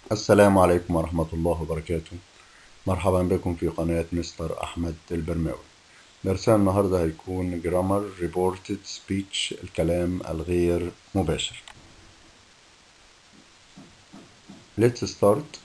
السلام عليكم ورحمة الله وبركاته مرحبا بكم في قناة مستر أحمد البرماوي درسنا النهاردة هيكون جرامر reported speech الكلام الغير مباشر Let's start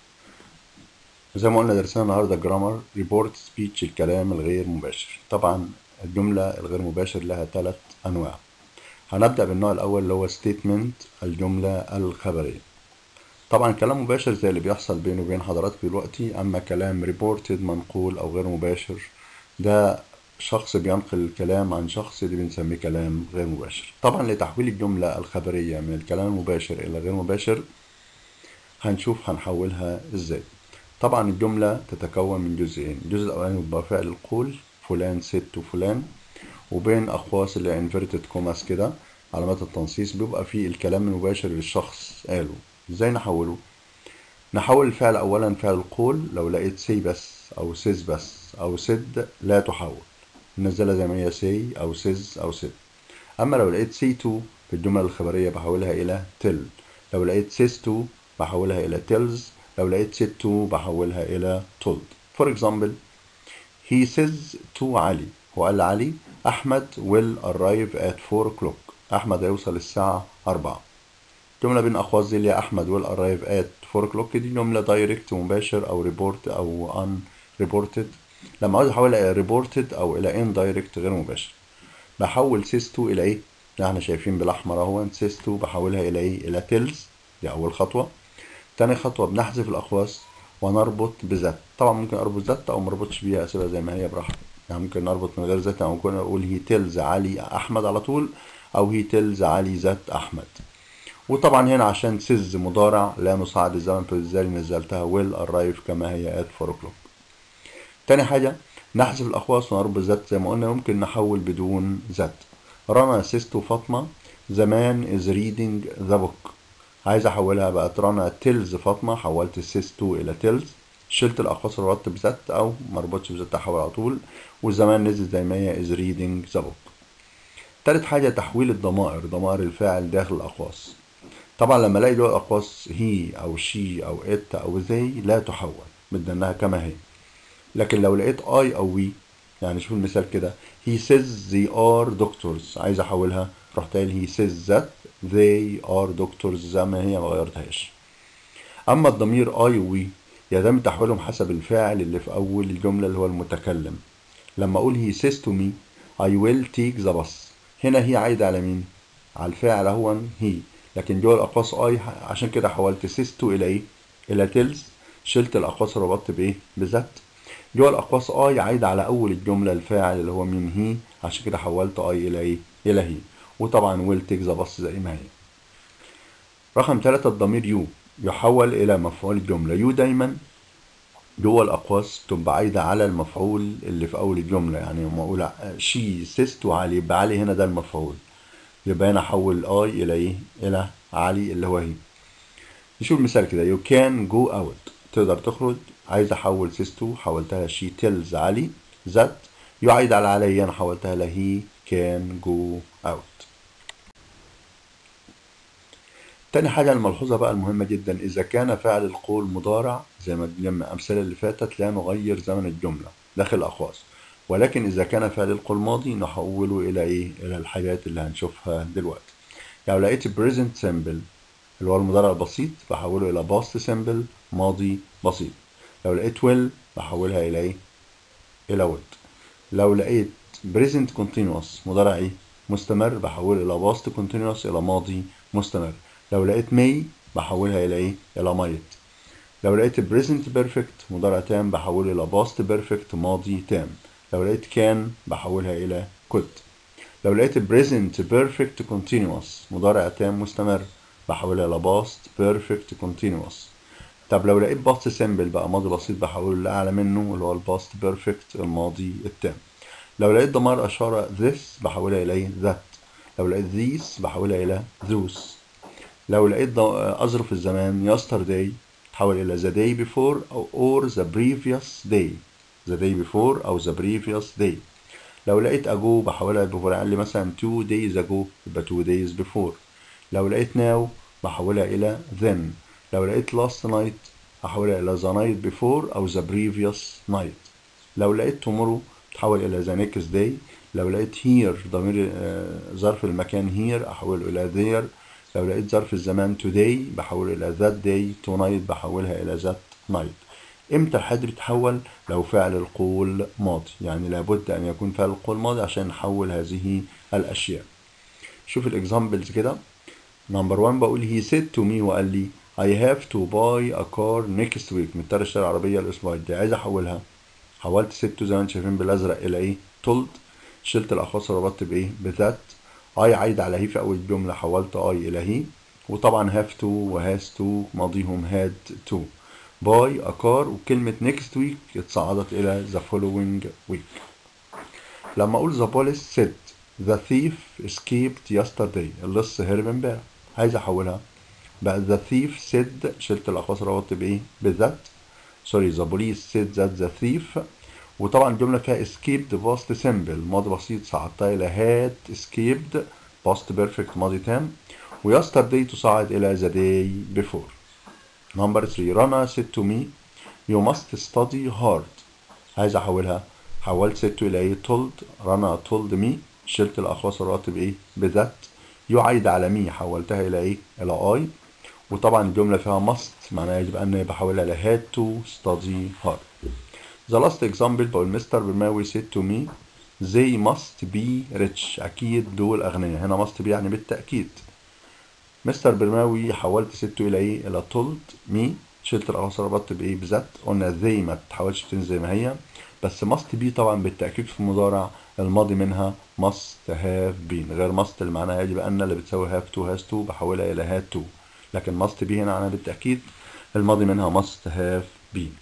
زي ما قلنا درسنا النهاردة جرامر report speech الكلام الغير مباشر طبعا الجملة الغير مباشر لها ثلاث أنواع هنبدأ بالنوع الأول اللي هو statement الجملة الخبرية طبعا كلام مباشر زي اللي بيحصل بينه وبين حضراتكم دلوقتي اما كلام ريبورتد منقول او غير مباشر ده شخص بينقل الكلام عن شخص اللي بنسميه كلام غير مباشر طبعا لتحويل الجملة الخبرية من الكلام المباشر الى غير مباشر هنشوف هنحولها ازاي طبعا الجملة تتكون من جزئين الجزء الاولاني بيبقى فعل القول فلان ست وفلان وبين اقواس اللي انفيرتد كوماس كده علامات التنصيص بيبقى فيه الكلام المباشر للشخص قاله ازاي نحوله نحول الفعل اولا فعل القول لو لقيت سي بس او سيز بس او سد لا تحول ننزلها زي ما هي سي او سيز او سد اما لو لقيت سي تو في الجمله الخبريه بحولها الى تل لو لقيت سيز تو بحولها الى تيلز لو لقيت سيد تو بحولها الى told for example he says to علي هو قال لعلي احمد will arrive at 4 o'clock احمد هيوصل الساعه 4 جملة بين أقواس دي اللي هي أحمد will arrive at 4 o'clock دي جملة دايركت مباشر أو ريبورت أو ان ريبورتد لما عاوز أحولها إلى ريبورتد أو إلى ان دايركت غير مباشر بحول سيس 2 إلى إيه؟ اللي إحنا شايفين بالأحمر أهو سيس 2 بحولها إلى إيه؟ إلى تيلز دي أول خطوة تاني خطوة بنحذف الأقواس ونربط بذات طبعا ممكن أربط ذات أو مربطش بيها أسيبها زي ما هي براحتي يعني ممكن نربط من غير ذات أو ممكن أقول هي تيلز علي أحمد على طول أو هي تيلز علي ذات أحمد وطبعا هنا عشان سز مضارع لا مساعد الزمن فبالتالي نزلتها will arrive كما هي at 4 o'clock تاني حاجة نحذف الأقواس ونربط ذات زي ما قلنا ممكن نحول بدون ذات رنا سيست وفاطمة زمان is reading the book عايز أحولها بقت رنا تيلز فاطمة حولت سيستو إلى تيلز شلت الأقواس وربطت بذات أو مربوطش بذات أحول على طول والزمان نزل زي ما هي is reading the book تالت حاجة تحويل الضمائر ضمائر الفاعل داخل الأقواس طبعا لما الاقي جوه الاقواس هي او شي او ات او زي لا تحول بدنا انها كما هي لكن لو لقيت اي او وي يعني شوف المثال كده he says they are doctors عايز احولها رحت قايل he says that they are doctors زي ما هي ما غيرتهاش اما الضمير اي وي يتم تحويلهم حسب الفاعل اللي في اول الجمله اللي هو المتكلم لما اقول he says to me I will take the bus هنا هي عايده على مين على الفاعل هو هي لكن جوه الاقواس اي عشان كده حولت سيستو الى ايه الى تيلز شلت الاقواس وربطت بايه بذات جوه الاقواس اي عايد على اول الجمله الفاعل اللي هو مين هي عشان كده حولت اي الى ايه الى هي وطبعا ويل تيك ذا باص زي ما هي رقم ثلاثة الضمير يو يحول الى مفعول الجمله يو دايما جوه الاقواس تبقى عايده على المفعول اللي في اول الجمله يعني لما اقول شي سيستو علي يبقى علي هنا ده المفعول يبقى هنا احول اي الى ايه الى علي اللي هو هي نشوف مثال كده you can go out تقدر تخرج عايز احول سيستو حولتها she tells علي that يعيد على علي انا حولتها ل he can go out تاني حاجة الملحوظة بقى المهمة جدا إذا كان فعل القول مضارع زي ما الأمثلة الأمثلة اللي فاتت لا نغير زمن الجملة داخل الأقواس ولكن إذا كان فعل القول ماضي نحوله إلى إيه؟ إلى الحاجات اللي هنشوفها دلوقتي. يعني لو لقيت present simple اللي هو المضارع البسيط بحوله إلى past simple ماضي بسيط. لو لقيت will بحولها إلى إيه؟ إلى would. لو لقيت present continuous مضارع إيه؟ مستمر بحوله إلى past continuous إلى ماضي مستمر. لو لقيت may بحولها إلى إيه؟ إلى might. لو لقيت present perfect مضارع تام بحوله إلى past perfect ماضي تام. لو لقيت كان بحولها إلى could لو لقيت present perfect continuous مضارع تام مستمر بحولها إلى past perfect continuous طب لو لقيت past simple بقى ماضي بسيط بحوله لأعلى منه اللي هو الباست perfect الماضي التام لو لقيت ضمائر أشارة this بحولها إلى that لو لقيت these بحولها إلى those لو لقيت أظرف الزمان yesterday تحول إلى the day before or the previous day the day before أو the previous day لو لقيت ago بحولها before قال لي مثلا two days ago يبقى two days before لو لقيت now بحولها إلى then لو لقيت last night هحولها إلى the night before أو the previous night لو لقيت tomorrow تحول إلى the next day لو لقيت here ضمير آه، ظرف المكان here أحوله إلى there لو لقيت ظرف الزمان today بحوله إلى that day tonight بحولها إلى that night امتى الحد بيتحول لو فعل القول ماضي يعني لابد ان يكون فعل القول ماضي عشان نحول هذه الاشياء شوف الاكزامبلز كده نمبر 1 بقول he said to me وقال لي I have to buy a car next week مضطر اشتري عربيه الاسبوع الجاي عايز احولها حولت said to زي ما انتم شايفين بالازرق الى ايه told شلت الاخواص وربطت بايه بذات I عايد على هي في اول جمله حولت I الى هي وطبعا have to و has to ماضيهم had to باي a car وكلمة next week اتصعدت إلى the following week لما أقول the police said the thief escaped yesterday اللص هرب امبارح عايز أحولها بقى the thief said شلت الأقواس ربطت بإيه؟ بذات سوري the police said that the thief وطبعا الجملة فيها escaped past simple ماضي بسيط صعدتها إلى had escaped past perfect ماضي تام و yesterday تصعد إلى the day before نمبر 3 رنا said to me you must study hard عايز احولها حولت said to الى ايه told رنا told me شلت الاخواص الراتب ايه بذات يعيد على مي حولتها الى ايه الى اي وطبعا الجمله فيها must معناها يجب ان بحولها ل had to study hard the last example بقول مستر برماوي said to me they must be rich اكيد دول اغنياء هنا must be يعني بالتاكيد مستر برماوي حولت سته الى ايه الى told مي شلت الاخص ربطت بايه بذات قلنا ذي ما تحاولش تنزل زي ما هي بس must be طبعا بالتاكيد في المضارع الماضي منها must have been غير must اللي معناها يجب ان اللي بتساوي have to has to بحولها الى had to لكن must be هنا معناها بالتاكيد الماضي منها must have been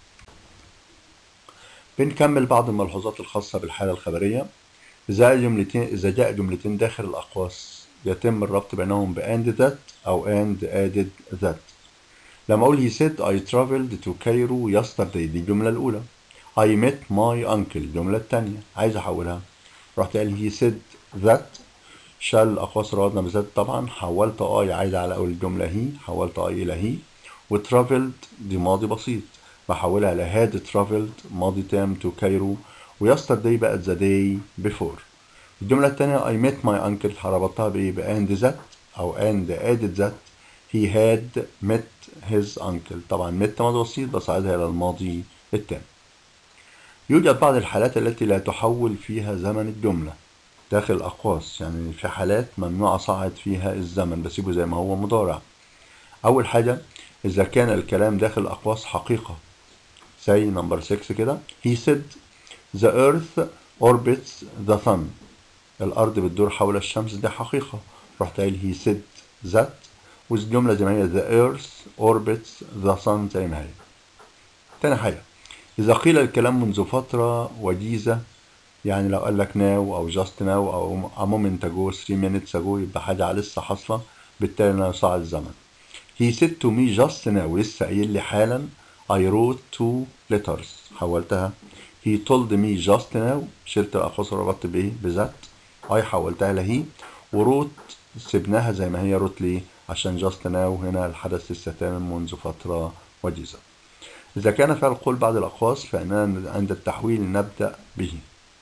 بنكمل بعض الملحوظات الخاصة بالحالة الخبرية إذا جملتين إذا جاء جملتين داخل الأقواس يتم الربط بينهم ب and that أو and added that لما أقول he said I traveled to Cairo yesterday دي الجملة الأولى I met my uncle الجملة الثانية عايز أحولها رحت قال he said that شال أقواس روادنا بذات طبعا حولت I عايز على أول الجملة هي حولت I إلى هي وترافلد دي ماضي بسيط بحولها ل had traveled ماضي تام to Cairo ويسترداي بقت the day before الجملة الثانية I met my uncle ربطتها بإيه بأند ذات أو and added that he had met his uncle طبعا met ماضي بسيط بصعدها إلى الماضي التام يوجد بعض الحالات التي لا تحول فيها زمن الجملة داخل الأقواس يعني في حالات ممنوع أصعد فيها الزمن بسيبه زي ما هو مضارع أول حاجة إذا كان الكلام داخل الأقواس حقيقة زي نمبر 6 كده he said the earth orbits the sun الأرض بتدور حول الشمس دي حقيقة رحت قايل he said that والجملة زي ما هي the earth orbits the sun زي ما هي تاني حاجة إذا قيل الكلام منذ فترة وجيزة يعني لو قال لك now أو just now أو a moment ago 3 minutes ago يبقى حاجة لسه حاصلة بالتالي أنا صاع الزمن he said to me just now لسه قايل لي حالا I wrote two letters حولتها he told me just now شلت الأقواس وربطت بإيه بذات I حولتها لهي وروت سبناها زي ما هي روت ليه عشان just now هنا الحدث لسه تام منذ فترة وجيزة إذا كان فعل قول بعض الأقواس فإننا عند التحويل نبدأ به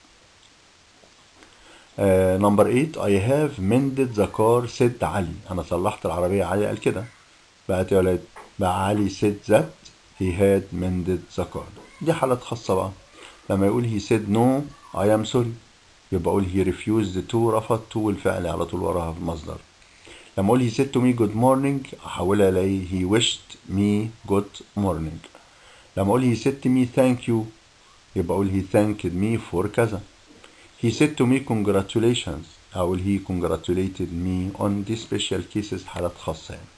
نمبر uh, 8 I have mended the car said علي أنا صلحت العربية علي قال كده بقت يا ولاد بقى علي said that he had mended the car دي حالات خاصة بقى لما يقول he said no I am sorry يبقى أقول he refused to رفض to والفعل على طول وراها في المصدر لما أقول he said to me good morning أحولها إلى he wished me good morning لما أقول he said to me thank you يبقى أقول he thanked me for كذا he said to me congratulations أقول he congratulated me on these special cases حالات خاصة يعني.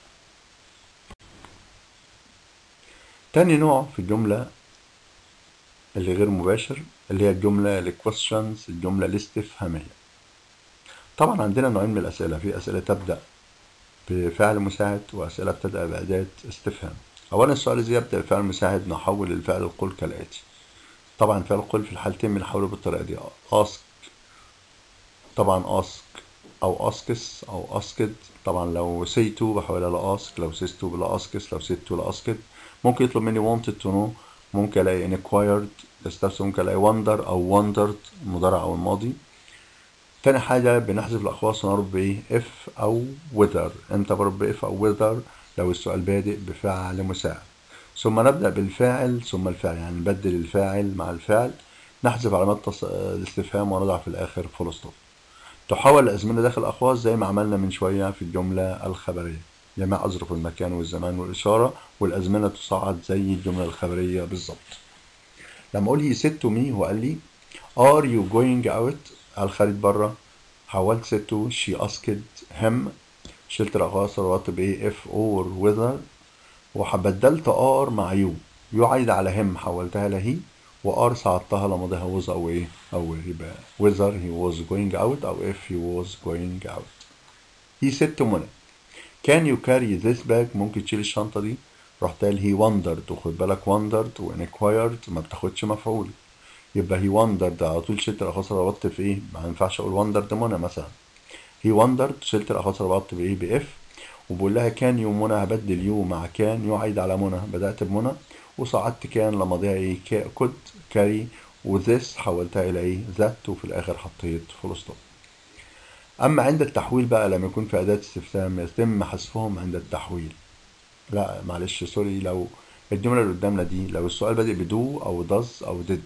تاني نوع في الجملة اللي غير مباشر اللي هي الجملة الكويستشنز الجملة الاستفهامية طبعا عندنا نوعين من الأسئلة في أسئلة تبدأ بفعل مساعد وأسئلة بتبدأ بأداة استفهام أولا السؤال إزاي يبدأ بفعل مساعد نحول الفعل القول كالآتي طبعا فعل القول في الحالتين بنحوله بالطريقة دي ask طبعا ask أو أسكس أو أسكد طبعا لو say to بحولها لأسك لو says to لأسكس لو said to لأسكد ممكن يطلب مني wanted to know ممكن ألاقي inquired استفسر ممكن ألاقي wonder أو wondered المضارع أو الماضي تاني حاجة بنحذف الأخواص ونربط بإيه if أو whether امتى بربط بإف أو whether لو السؤال بادئ بفعل مساعد ثم نبدأ بالفاعل ثم الفعل يعني نبدل الفاعل مع الفعل نحذف علامات تص... الاستفهام ونضع في الآخر فول ستوب تحول الأزمنة داخل الأخواص زي ما عملنا من شوية في الجملة الخبرية جميع أظرف المكان والزمان والإشارة والأزمنة تصعد زي الجملة الخبرية بالظبط لما أقول he said to me هو قال لي are you going out على الخريط بره حولت said to she asked him شلت الأخواص ربطت بإيه if or whether وبدلت ار مع يو يو عايد على هم حولتها لهي وار صعدتها لماضيها was او ايه او يبقى whether he was going out او if he was going out he said to منى can you carry this bag ممكن تشيل الشنطة دي رحت قال he wondered وخد بالك wondered و inquired ما بتاخدش مفعول يبقى he wondered على طول شلت الأخص ربطت في ايه ما ينفعش اقول wondered منى مثلا he wondered شلت الأخص ربطت بايه بإف وبقول لها كان يو منى هبدل يو مع كان يعيد على منى بدأت بمنى وصعدت كان لماضيها ايه كود كاري وذس حولتها الى ايه ذات وفي الاخر حطيت فول ستوب اما عند التحويل بقى لما يكون في اداة استفهام يتم حذفهم عند التحويل لا معلش سوري لو الجملة اللي قدامنا دي لو السؤال بادئ بدو او does او did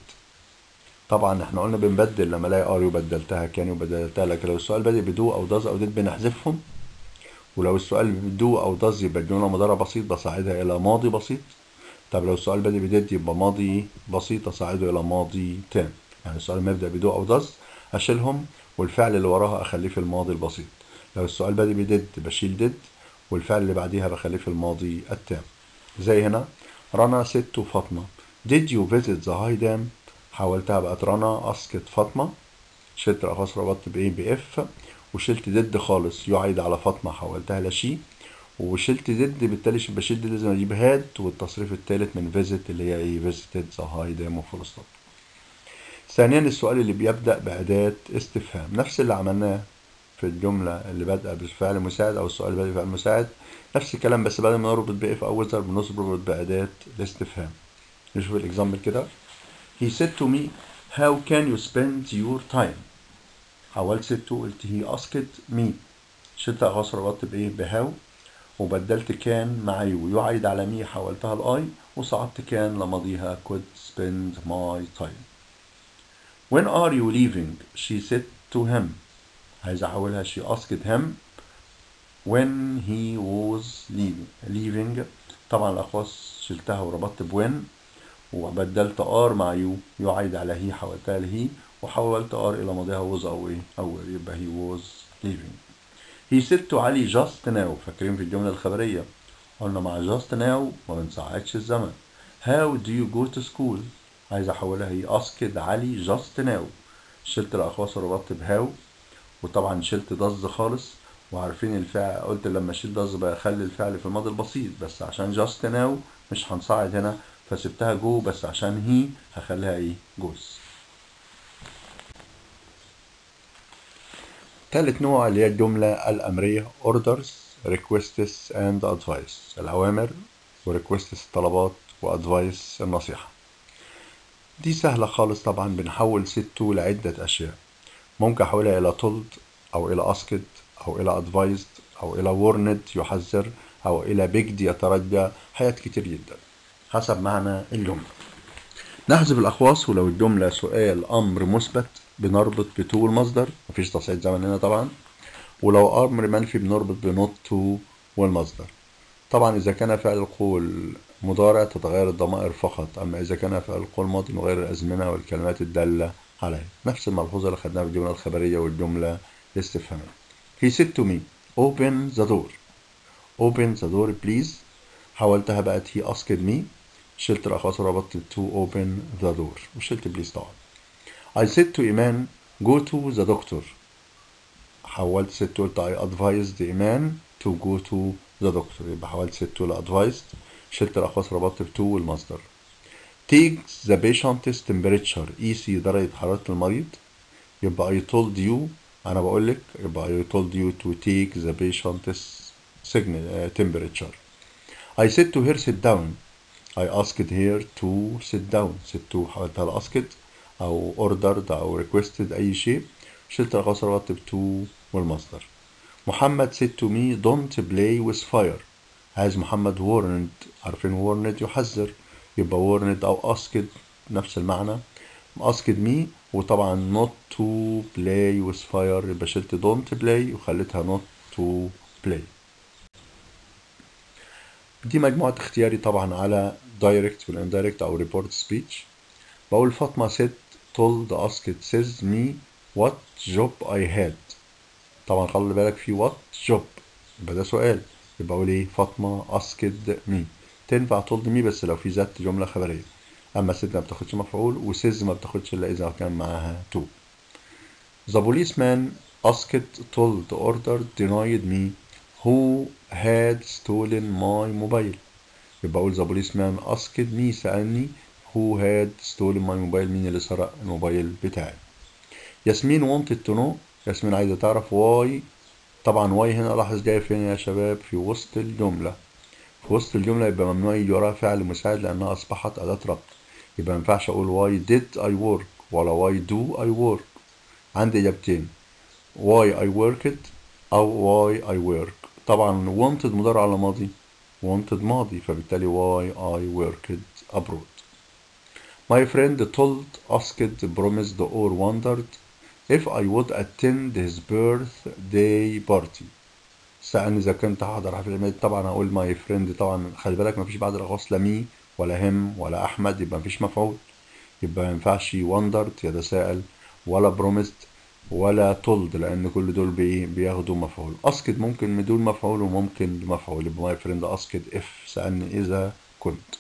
طبعا احنا قلنا بنبدل لما الاقي ار وبدلتها كان وبدلتها لكن لو السؤال بادئ بدو او does او did بنحذفهم ولو السؤال بدو او does يبقى الجمله مضارع بسيط بصعدها الى ماضي بسيط طب لو السؤال بادئ بديد يبقى ماضي بسيط اصعده الى ماضي تام يعني السؤال ما يبدا بدو او does اشيلهم والفعل اللي وراها اخليه في الماضي البسيط لو السؤال بادئ بديد بشيل ديد والفعل اللي بعديها بخليه في الماضي التام زي هنا رنا ست وفاطمه did you visit the high dam حولتها بقت رنا اسكت فاطمه شلت الأخص ربطت بايه باف وشلت ضد خالص يعيد على فاطمة حولتها لشي وشلت ضد بالتالي بشيل دي لازم اجيب هاد والتصريف الثالث من فيزيت اللي هي ايه فيزيتد ذا هاي دام وفول ستوب ثانيا السؤال اللي بيبدأ بأداة استفهام نفس اللي عملناه في الجملة اللي بادئة بالفعل مساعد أو السؤال اللي بادئ بفعل مساعد نفس الكلام بس بدل ما نربط بإف أو وزر بنربط بأداة الاستفهام نشوف الإكزامبل كده He said to me how can you spend your time حولت ست قلت he asked me شلت أغاص ربطت بإيه بهاو وبدلت كان مع يو يعيد على مي حولتها الآي وصعدت كان لماضيها could spend my time when are you leaving she said to him عايز أحولها she asked him when he was leaving leaving طبعا الأقواس شلتها وربطت بوين وبدلت ار مع يو يعيد على هي حولتها لهي وحولت ار الى ماضيها was او ايه او يبقى he was leaving he said to علي just now فاكرين في الجمله الخبريه قلنا مع just now ما بنساعدش الزمن how do you go to school عايز احولها هي asked علي just now شلت الاخواص وربطت بهاو وطبعا شلت does خالص وعارفين الفعل قلت لما اشيل does بخلي الفعل في الماضي البسيط بس عشان just now مش هنصعد هنا فسبتها جو بس عشان هي هخليها ايه جوز تالت نوع اللي هي الجملة الأمرية orders requests and advice الأوامر وريكوستس الطلبات وادفايس النصيحة دي سهلة خالص طبعا بنحول ست لعدة أشياء ممكن أحولها إلى told أو إلى asked أو إلى advised أو إلى warned يحذر أو إلى begged يترجى حاجات كتير جدا حسب معنى الجملة نحذف الأخواص ولو الجملة سؤال أمر مثبت بنربط بتو المصدر مفيش تصعيد زمن هنا طبعا ولو أمر منفي بنربط بنوت تو والمصدر طبعا إذا كان فعل القول مضارع تتغير الضمائر فقط أما إذا كان فعل القول ماضي نغير الأزمنة والكلمات الدالة عليه نفس الملحوظة اللي خدناها في الجملة الخبرية والجملة الاستفهامية He said to me open the door open the door please حولتها بقت he asked me شلت الأخواص وربطت to open the door وشلت بليز طبعا I said to إيمان go to the doctor حولت ست قلت I advised إيمان to go to the doctor يبقى حولت ست ل advised شلت الأخواص ربطت ب to والمصدر take the patient's temperature قيسي درجة حرارة المريض يبقى I told you أنا بقول لك يبقى I told you to take the patient's signal, uh, temperature I said to her sit down I asked her to sit down sit to حولتها asked أو ordered أو requested أي شيء شلت القصر راتب to والمصدر محمد said to me don't play with fire عايز محمد warned عارفين warned يحذر يبقى warned أو asked نفس المعنى asked me وطبعا not to play with fire يبقى شلت don't play وخليتها not to play دي مجموعة اختياري طبعا على direct والاندايركت أو report speech بقول فاطمة said told asked says me what job I had طبعا خلي بالك في what job يبقى ده سؤال يبقى اقول ايه فاطمة asked me تنفع told me بس لو في ذات جملة خبرية اما said ما بتاخدش مفعول وسيز ما بتاخدش الا اذا كان معاها to The policeman asked told ordered denied me who had stolen my mobile يبقى اقول the policeman asked me سألني who had stolen my mobile مين اللي سرق الموبايل بتاعي ياسمين wanted to know ياسمين عايزة تعرف why طبعا why هنا لاحظ جاية فين يا شباب في وسط الجملة في وسط الجملة يبقى ممنوع يجي وراها فعل مساعد لأنها أصبحت أداة ربط يبقى ما ينفعش أقول why did I work ولا why do I work عندي إجابتين why I worked أو why I work طبعا wanted مضارع على ماضي wanted ماضي فبالتالي why I worked abroad My friend told, asked, promised or wondered if I would attend his birthday party سألني إذا كنت هحضر حفل الميلاد طبعا هقول ماي فريند طبعا خلي بالك مفيش بعد الأخص لا مي ولا هم ولا أحمد يبقى مفيش مفعول يبقى ما ينفعش wondered يتساءل ولا promised ولا told لأن كل دول بي بياخدوا مفعول أسكت ممكن بدون مفعول وممكن بمفعول يبقى ماي فريند أسكت إف سألني إذا كنت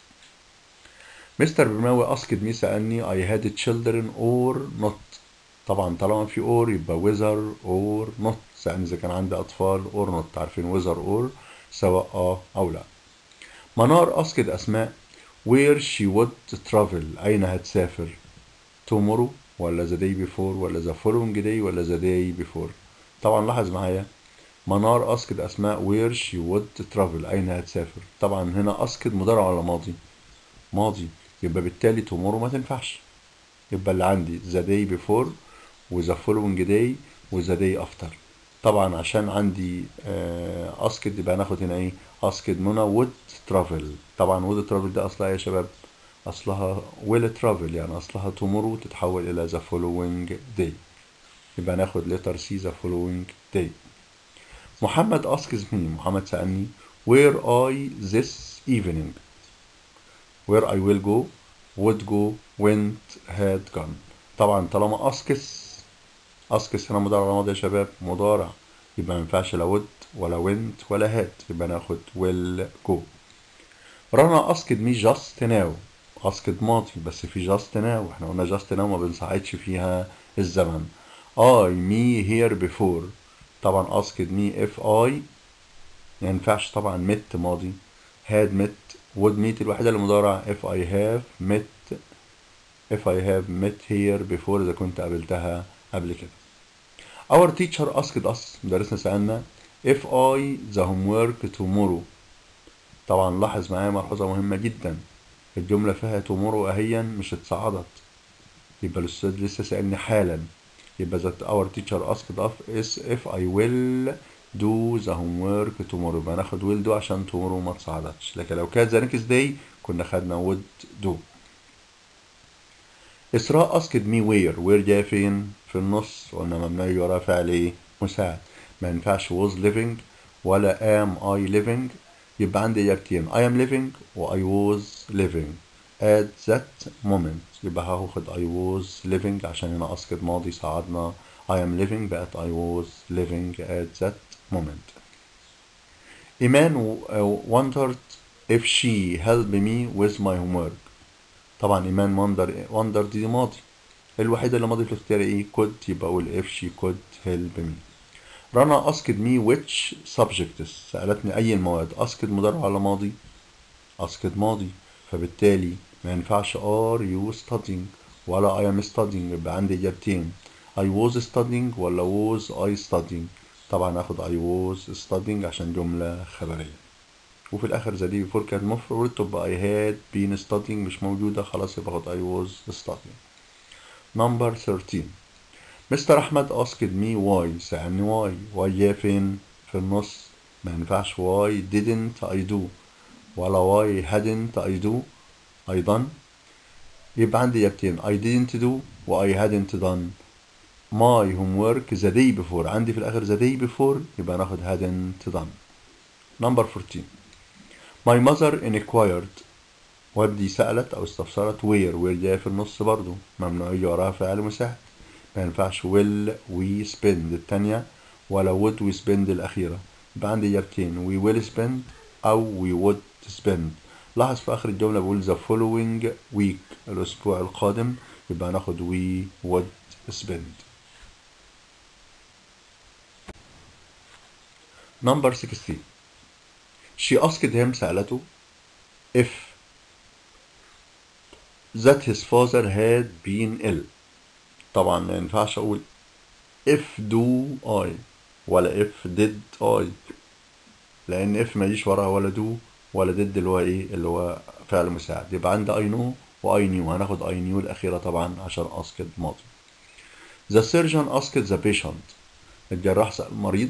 مستر برماوي أسكت مي سألني I had children or not طبعا طالما في or يبقى whether or not سألني إذا كان عندي أطفال or not عارفين whether or سواء آه أو لا منار أسكت أسماء where she would travel أين هتسافر tomorrow ولا the day before ولا the following day ولا the day before طبعا لاحظ معايا منار أسكت أسماء where she would travel أين هتسافر طبعا هنا أسكت مضارع ولا ماضي ماضي يبقى بالتالي tomorrow ما تنفعش يبقى اللي عندي the day before و the following day و the day after طبعا عشان عندي اسكت يبقى هناخد هنا ايه اسكت منى would travel طبعا would travel ده اصلها يا شباب اصلها will travel يعني اصلها tomorrow تتحول الى the following day يبقى ناخد letter C the following day محمد asks me محمد سألني where I this evening where I will go would go went had gone طبعا طالما اسكس اسكس هنا مضارع ولا ماضي يا شباب مضارع يبقى ما ينفعش لا would ولا went ولا had يبقى ناخد will go رنا اسكت مي جاست ناو اسكت ماضي بس في جاست ناو احنا قلنا جاست ناو ما بنساعدش فيها الزمن I me here before طبعا اسكت مي if I ما ينفعش طبعا met ماضي had met would meet الوحيدة اللي مضارع if I have met if I have met here before إذا كنت قابلتها قبل كده Our teacher asked us مدرسنا سألنا if I the homework tomorrow طبعا لاحظ معايا ملحوظة مهمة جدا الجملة فيها tomorrow أهيا مش اتصعدت يبقى الأستاذ لسه سألني حالا يبقى that our teacher asked us is if I will do the homework tomorrow يبقى ناخد will do عشان tomorrow ما تصعدتش لكن لو كانت the next day كنا خدنا would do إسراء asked me where where جاي فين في النص قلنا ممنوع يجي وراه فعل ايه مساعد ما ينفعش was living ولا am I living يبقى عندي إجابتين I am living و I was living at that moment يبقى هاخد I was living عشان هنا أسكت ماضي صعدنا I am living بقت I was living at that moment إيمان wondered if she helped me with my homework طبعا إيمان wonder wondered دي ماضي الوحيدة اللي ماضي في الاختيار إيه could يبقى أقول if she could help me رنا asked me which subjects سألتني أي المواد asked مضارع على ماضي asked ماضي فبالتالي ما ينفعش are you studying ولا I am studying يبقى عندي إجابتين I was studying ولا was I studying طبعا هاخد I was studying عشان جملة خبرية وفي الآخر ذا day before كان مفرد تبقى I had been studying مش موجودة خلاص يبقى اخد I was studying number 13 مستر أحمد asked me why سألني why why جاي فين في النص ما ينفعش why didn't I do ولا why hadn't I do I done يبقى عندي إجابتين I didn't do و I hadn't done my homework the day before عندي في الآخر the day before يبقى ناخد hadn't done number 14 my mother inquired والدي سألت أو استفسرت where where جاية في النص برضو ممنوع يجي وراها فعل مساعد ما ينفعش will we spend التانية ولا would we spend الأخيرة يبقى عندي إجابتين we will spend أو we would spend لاحظ في آخر الجملة بقول the following week الأسبوع القادم يبقى ناخد we would spend number 16 she asked him سألته if that his father had been ill طبعا ما ينفعش أقول if do I ولا if did I لأن if ما يجيش وراها ولا do ولا did اللي هو إيه اللي هو فعل مساعد يبقى عندي I know و I knew هناخد I knew الأخيرة طبعا عشان asked ماضي The surgeon asked the patient الجراح سأل المريض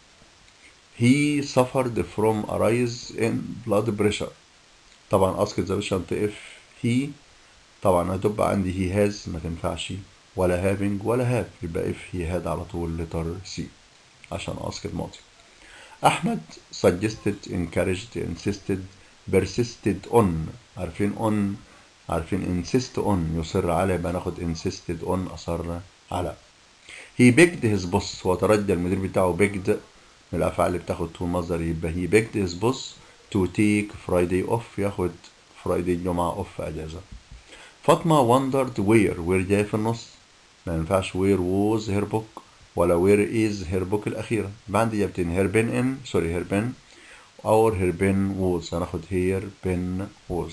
he suffered from a rise in blood pressure طبعا asked the patient if he طبعا هتبقى عندي he has ما تنفعش ولا having ولا have يبقى if he had على طول letter C عشان asked ماضي أحمد suggested encouraged insisted persisted on عارفين on عارفين insist on يصر على يبقى ناخد insisted on أصر على he begged his boss هو ترجى المدير بتاعه begged من الأفعال اللي بتاخد تو مصدر يبقى he begged his boss to take Friday off ياخد Friday الجمعة off أجازة فاطمة wondered where where جاي في النص ما ينفعش where was her book ولا where is her book الأخيرة يبقى عندي إجابتين her pen in sorry her pen or her pen was هناخد her pen was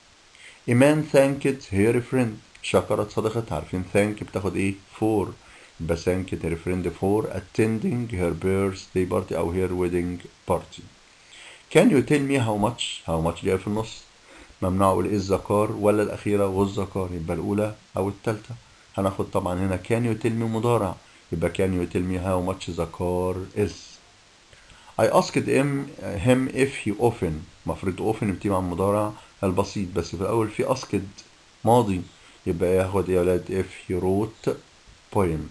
إيمان thanked her friend شكرت صديقتها عارفين thank بتاخد إيه for يبقى thanked her friend for attending her birthday party أو her wedding party can you tell me how much how much جاي في النص ممنوع أقول إيه الذكر ولا الأخيرة والذكر يبقى الأولى أو الثالثة هناخد طبعا هنا can you tell me مضارع يبقى can you tell me how much the car is I asked him, him if he often مفروض often بتيجي مع المضارع البسيط بس في الأول في asked ماضي يبقى ياخد يا ولاد if he wrote poem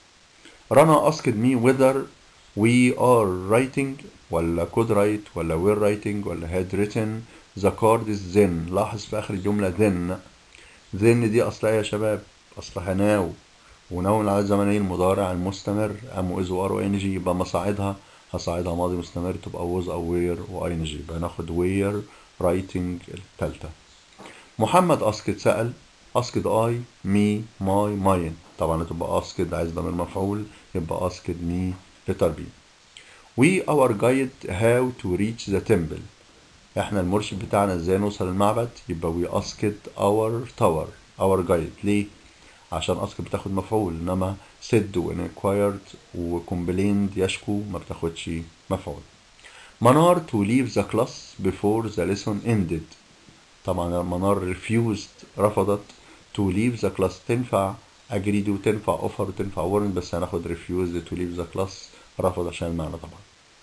رنا asked me whether we are writing ولا could write ولا were writing ولا had written the card is then لاحظ في آخر الجملة then then دي أصلها يا شباب أصلها ناو وناو العدد الزمني المضارع المستمر أم وإز وآر وإن جي يبقى مصاعدها هصعدها ماضي مستمر تبقى was أو were وإن جي يبقى ناخد were writing التالتة محمد أسكت سأل أسكت I me my mine طبعا هتبقى أسكت عايز ضمير مفعول يبقى أسكت me letter B we our guide how to reach the temple احنا المرشد بتاعنا ازاي نوصل المعبد يبقى we asked our tower our guide ليه عشان ask بتاخد مفعول انما said و inquired و complained يشكو ما بتاخدش مفعول منار to leave the class before the lesson ended طبعا منار refused رفضت to leave the class تنفع agreed وتنفع offer وتنفع warned بس هناخد refused to leave the class رفض عشان المعنى طبعا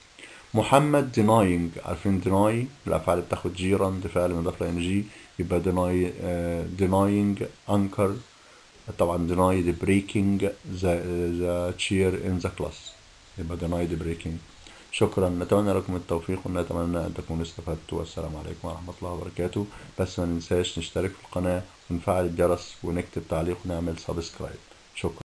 محمد denying عارفين deny الافعال اللي بتاخد جيران فعل مضاف ل ing يبقى deny uh, denying anchor طبعا deny the breaking the, the chair in the class يبقى deny the breaking شكرا نتمنى لكم التوفيق ونتمنى ان تكونوا استفدتوا والسلام عليكم ورحمه الله وبركاته بس ما ننساش نشترك في القناه ونفعل الجرس ونكتب تعليق ونعمل سبسكرايب شكرا